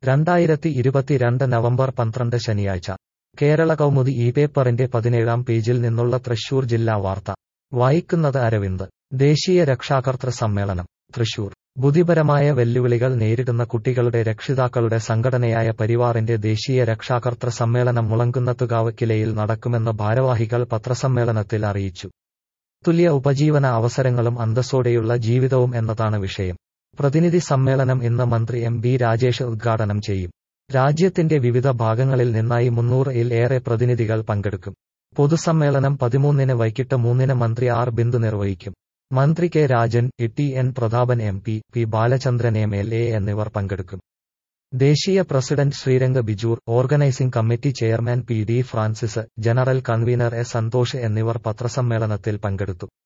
രണ്ടായിരത്തി ഇരുപത്തിരണ്ട് നവംബർ പന്ത്രണ്ട് ശനിയാഴ്ച കേരള കൗമുദി ഈ പേപ്പറിന്റെ പതിനേഴാം പേജിൽ നിന്നുള്ള തൃശൂർ ജില്ലാ വാർത്ത വായിക്കുന്നത് അരവിന്ദ് ദേശീയ രക്ഷാകർതൃ സമ്മേളനം തൃശൂർ ബുദ്ധിപരമായ വെല്ലുവിളികൾ നേരിടുന്ന കുട്ടികളുടെ രക്ഷിതാക്കളുടെ സംഘടനയായ പരിവാറിന്റെ ദേശീയ രക്ഷാകർതൃ സമ്മേളനം മുളങ്കുന്നത്തുകാവ് കിലയിൽ നടക്കുമെന്ന് ഭാരവാഹികൾ പത്രസമ്മേളനത്തിൽ അറിയിച്ചു തുല്യ ഉപജീവന അവസരങ്ങളും അന്തസ്സോടെയുള്ള ജീവിതവും എന്നതാണ് വിഷയം പ്രതിനിധി സമ്മേളനം ഇന്ന് മന്ത്രി എം ബി രാജേഷ് ഉദ്ഘാടനം ചെയ്യും രാജ്യത്തിന്റെ വിവിധ ഭാഗങ്ങളിൽ നിന്നായി മുന്നൂറ് ഇൽ ഏറെ പ്രതിനിധികൾ പങ്കെടുക്കും പൊതുസമ്മേളനം പതിമൂന്നിന് വൈകിട്ട് മൂന്നിന് മന്ത്രി ആർ ബിന്ദു നിർവഹിക്കും മന്ത്രി K Rajan T N Prathapan M P P Balachandran M L A എന്നിവർ പങ്കെടുക്കും ദേശീയ president Sreeranga Bijur organising committee chairman P D Francis general convener A Santhosh എന്നിവർ പത്രസമ്മേളനത്തിൽ പങ്കെടുത്തു